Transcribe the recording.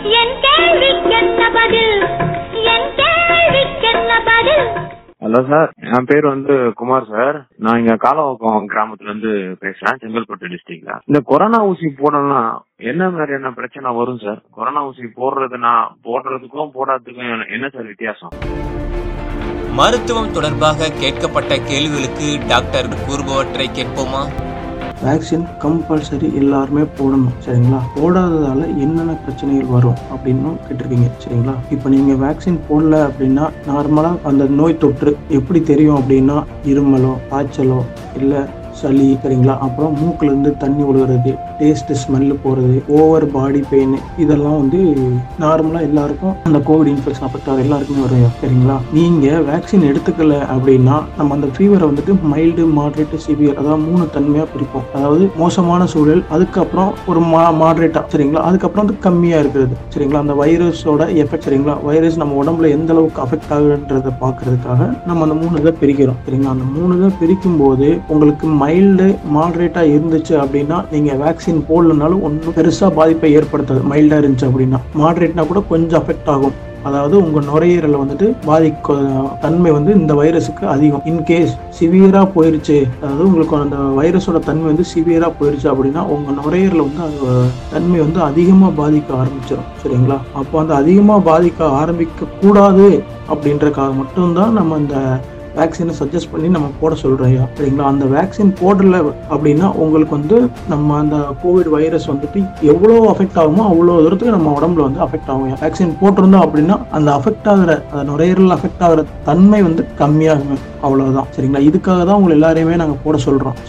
என் கேள்விக்கென்ன பதில் என் கேள்விக்கென்ன பதில் ஹலோ சார் என் பேர் வந்து குமார் சார் நான் இங்க காலவாக்கம் கிராமத்துல இருந்து பேசுறேன் செங்கல்பட்டு டிஸ்ட்ரிக்ட்ல இந்த கொரோனா ஊசி போடணும்னா என்ன மாதிரியான பிரச்சனை வரும் சார் கொரோனா ஊசி போடுறதுனா போடுறதுக்கும் போடாததுக்கும் என்ன- என்ன சார் வித்தியாசம் மருத்துவம் தொடர்பாக கேட்கப்பட்ட கேள்விகளுக்கு டாக்டர் கூறுபவற்றை கேட்போமா வேக்சின் கம்பல்சரி எல்லாருமே போடணும் சரிங்களா போடாததால என்னென்ன பிரச்சனைகள் வரும் அப்படின்னு கேட்டிருக்கீங்க சரிங்களா இப்போ நீங்க வேக்சின் போடல அப்படின்னா நார்மலா அந்த நோய் தொற்று எப்படி தெரியும் அப்படின்னா இருமலோ காய்ச்சலோ இல்லை சளி சரிங்களா அப்புறம் மூக்குல இருந்து தண்ணி விழுகிறது டேஸ்ட் ஸ்மெல்லு போகிறது ஓவர் பாடி பெயின் இதெல்லாம் வந்து நார்மலாக எல்லாருக்கும் அந்த கோவிட் இன்ஃபெக்ஷன் அஃபெக்ட் ஆகிற எல்லாருக்குமே வரும் சரிங்களா நீங்கள் வேக்சின் எடுத்துக்கல அப்படின்னா நம்ம அந்த ஃபீவரை வந்துட்டு மைல்டு மாட்ரேட் சிவியர் அதாவது மூணு தன்மையாக பிரிப்போம் அதாவது மோசமான சூழல் அதுக்கப்புறம் ஒரு மா மாட்ரேட்டாக சரிங்களா அதுக்கப்புறம் வந்து கம்மியாக இருக்கிறது சரிங்களா அந்த வைரஸோட எஃபெக்ட் சரிங்களா வைரஸ் நம்ம உடம்புல எந்த அளவுக்கு அஃபெக்ட் ஆகுன்றதை பார்க்கறதுக்காக நம்ம அந்த மூணு இதை பிரிக்கிறோம் சரிங்களா அந்த மூணு இதை பிரிக்கும் போது உங்களுக்கு மைல்டு மாட்ரேட்டாக இருந்துச்சு அப்படின்னா நீங்கள் வேக்சின் போடலனாலும் ஒன்றும் பெருசாக பாதிப்பை ஏற்படுத்தாது மைல்டாக இருந்துச்சு அப்படின்னா மாட்ரேட்னா கூட கொஞ்சம் அஃபெக்ட் ஆகும் அதாவது உங்க நுரையீரலை வந்துட்டு பாதிக்க தன்மை வந்து இந்த வைரஸுக்கு அதிகம் இன்கேஸ் சிவியரா போயிருச்சு அதாவது உங்களுக்கு அந்த வைரஸோட தன்மை வந்து சிவியரா போயிருச்சு அப்படின்னா உங்க நுரையீரல வந்து அது தன்மை வந்து அதிகமா பாதிக்க ஆரம்பிச்சிடும் சரிங்களா அப்போ அந்த அதிகமா பாதிக்க ஆரம்பிக்க கூடாது அப்படின்றக்காக மட்டும்தான் நம்ம இந்த வேக்சினை சஜஸ்ட் பண்ணி நம்ம போட சொல்றோம் சரிங்களா அந்த வேக்சின் போடல அப்படின்னா உங்களுக்கு வந்து நம்ம அந்த கோவிட் வைரஸ் வந்துட்டு எவ்வளோ அஃபெக்ட் ஆகுமோ அவ்வளோ தூரத்துக்கு நம்ம உடம்புல வந்து அஃபெக்ட் ஆகும் வேக்சின் போட்டிருந்தோம் அப்படின்னா அந்த அஃபெக்ட் ஆகிற அந்த நுரையீரல் அஃபெக்ட் ஆகிற தன்மை வந்து கம்மியாகும் அவ்வளவுதான் சரிங்களா இதுக்காக தான் உங்களை எல்லாரையுமே நாங்கள் போட சொல்றோம்